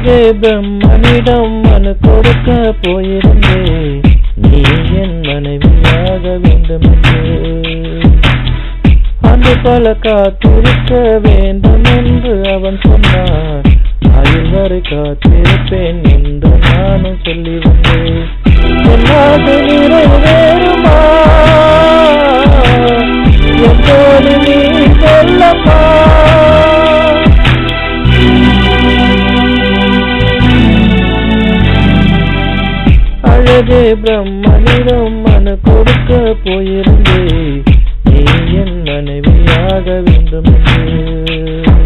அழகே பிரம்மனிடம் மனு கொடுக்க போயிருந்தே நீ என் மனைவியாக வேண்டும் என்று அன்று பல காத்திருக்க வேண்டும் என்று அவன் சொன்னான் ஆயுள் வரை காத்திருப்பேன் என்று நானும் சொல்லி வந்தேன் என்னாது நிறைவேறுமா எப்போது நீ சொல்லப்பா அழகே பிரம்மனிடம் மனு கொடுக்க போயிருந்தே நீ என் மனைவியாக வேண்டும் என்று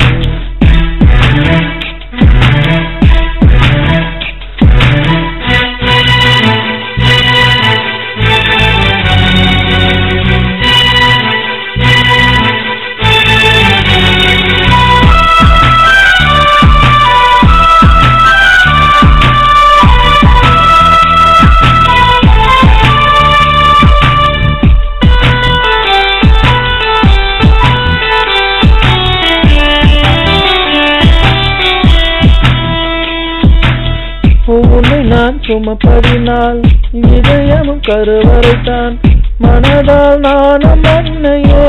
உன்னை நான் சுமப்பதினால் இதயமும் கருவறைத்தான் மனதால் நானும் மன்னையே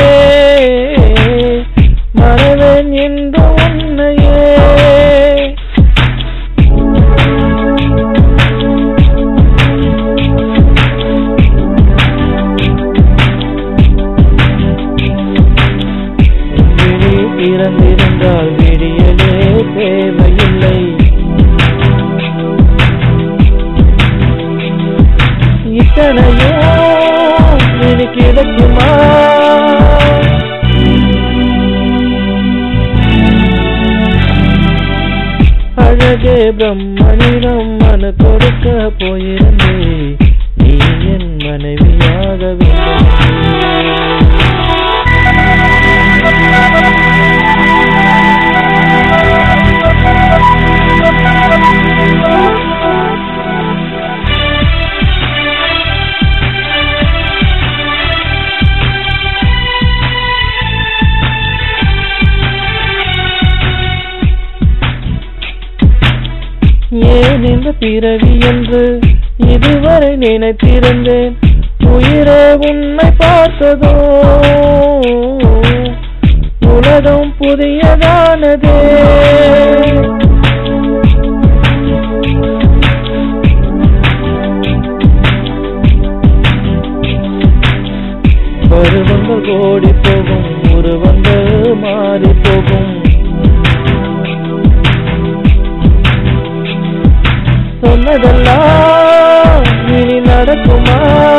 மறவேன் என்று உன்னையே விழி திறந்திருந்தால் விடியலே தேவையில்லை இத்தனையோ இனி கிடைக்குமா அழகே பிரம்மனிடம் மனு கொடுக்க போயிருந்தே நீ என் மனைவியாக வேண்டும் ஏன் இந்த பிறவி என்று இதுவரை நினைத்திருந்தேன் உயிரே உன்னை பார்த்ததோ உலகம் புதியதானதே பருவங்கள் ஓடி போகும் உருவங்கள் மாறி போகும் சொன்னதெல்லாம் இனி நடக்குமா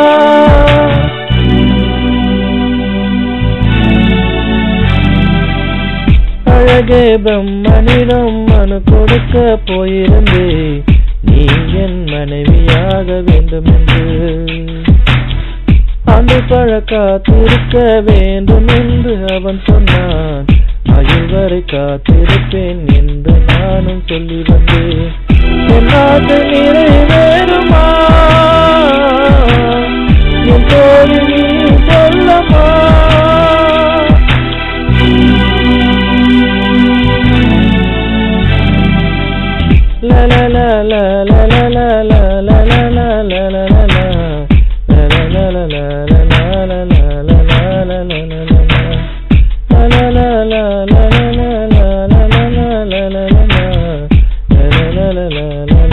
அழகே பிரம்மனிடம் மனு கொடுக்க போயிருந்தே நீ என் மனைவியாக வேண்டும் என்று அந்த பழ காத்திருக்க வேண்டும் என்று அவன் சொன்னான் அகில் வரை காத்திருப்பேன் என்று நானும் சொல்லி வந்தேன் என் நாட்டு நிறைவேறுமா என் தோழி நீ சொல்லமா la la la la la la la la la la la la la la la la la la la